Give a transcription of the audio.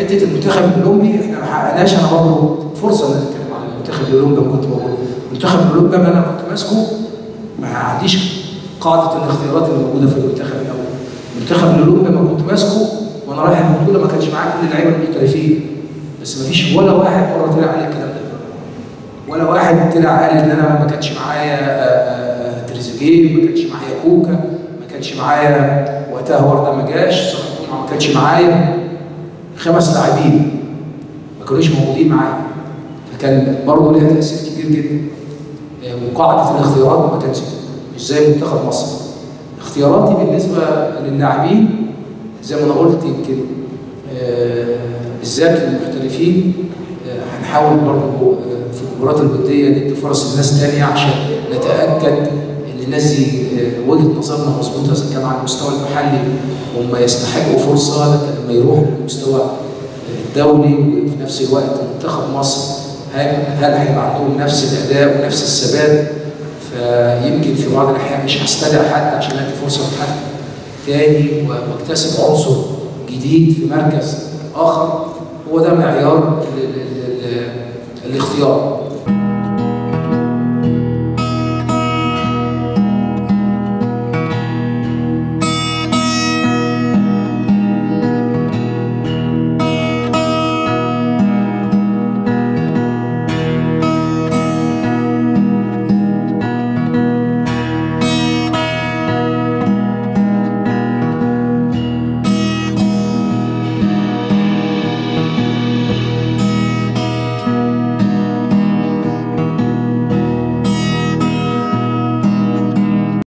حته المنتخب الاولمبي احنا ما حققناش انا برضه فرصه ان اتكلم عن المنتخب الاولمبي لما كنت موجود المنتخب الاولمبي لما انا كنت ماسكه ما عنديش قاعده الاختيارات اللي موجوده في المنتخب الاول المنتخب الاولمبي لما كنت ماسكه وانا رايح البطوله ما كانش معايا كل اللعيبه المحترفين بس ما فيش ولا واحد مره طلع عليه الكلام ده ولا واحد طلع قال ان انا ما كانش معايا آه، آه، تريزيجيه ما كانش معايا كوكا ما كانش معايا وقتها ورده ما جاش صلاح جمعه ما كانش معايا خمس لاعبين ما كانوش موجودين معايا فكان برضه ليها تاثير كبير جدا آه، وقاعده الاختيارات ما كانش مش زي منتخب مصر اختياراتي بالنسبه للاعبين زي ما انا قلت يمكن آه، بالذات للمحترفين آه، هنحاول برضه آه، في المباريات الوديه ندي فرص لناس تانية عشان نتاكد ان الناس دي آه، وجهه نظرنا مظبوطه اذا كان على المستوى المحلي هم يستحقوا فرصه لكن لما يروحوا للمستوى الدولي وفي نفس الوقت منتخب مصر هل هل هيبقى عندهم نفس الاداء ونفس الثبات فيمكن في بعض الاحيان مش هستدعي حد عشان ادي فرصه لحد تاني واكتسب عنصر جديد في مركز اخر هو ده معيار ال- ال- ال- الاختيار